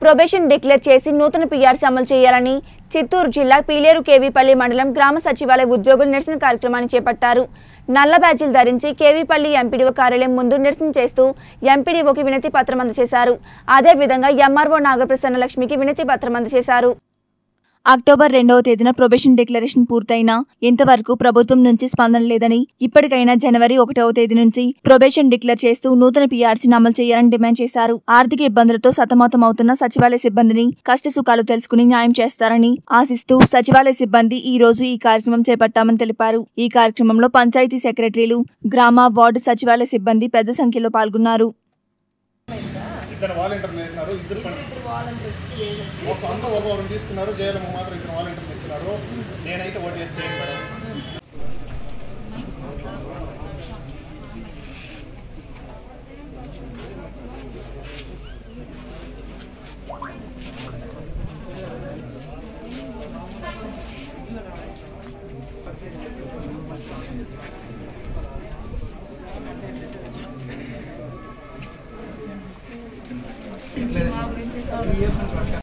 probation declare చేసి నూతన PRC అమలు చేయాలని చిత్తూరు జిల్లా పీలేరు కేవీపల్లి మండలం గ్రామ సచివాలయ ఉద్యోగులు నిరసన కార్యక్రమాన్ని చేపట్టారు నల్ల బ్యాడ్జీలు ధరించి కేవీపల్లి ఎంపీడీఓ కార్యాలయం ముందు నిరసన చేస్తూ ఎంపీడీఓకి వినతి పత్రం అందజేశారు అదేవిధంగా ఎంఆర్ఓ నాగప్రసన్న లక్ష్మికి వినతి పత్రం అందజేశారు అక్టోబర్ రెండవ తేదీన ప్రొబేషన్ డిక్లరేషన్ పూర్తయినా ఇంతవరకు ప్రభుత్వం నుంచి స్పందన లేదని ఇప్పటికైనా జనవరి ఒకటవ తేదీ నుంచి ప్రొబేషన్ డిక్లేర్ చేస్తూ నూతన పీఆర్సీని అమలు చేయాలని డిమాండ్ చేశారు ఆర్థిక ఇబ్బందులతో సతమతం అవుతున్న సచివాలయ సిబ్బందిని కష్ట సుఖాలు తెలుసుకుని న్యాయం చేస్తారని ఆశిస్తూ సచివాలయ సిబ్బంది ఈ రోజు ఈ కార్యక్రమం చేపట్టామని తెలిపారు ఈ కార్యక్రమంలో పంచాయతీ సెక్రటరీలు గ్రామ వార్డు సచివాలయ సిబ్బంది పెద్ద సంఖ్యలో పాల్గొన్నారు ఇద్దరు వాలంటీర్లు వేసినారు ఇద్దరు పని ఒక అంతా ఒకరు తీసుకున్నారు జయలమ్మ మాత్రం ఇద్దరు వాలంటీర్లు ఇచ్చినారు నేనైతే ఓటు చేస్తే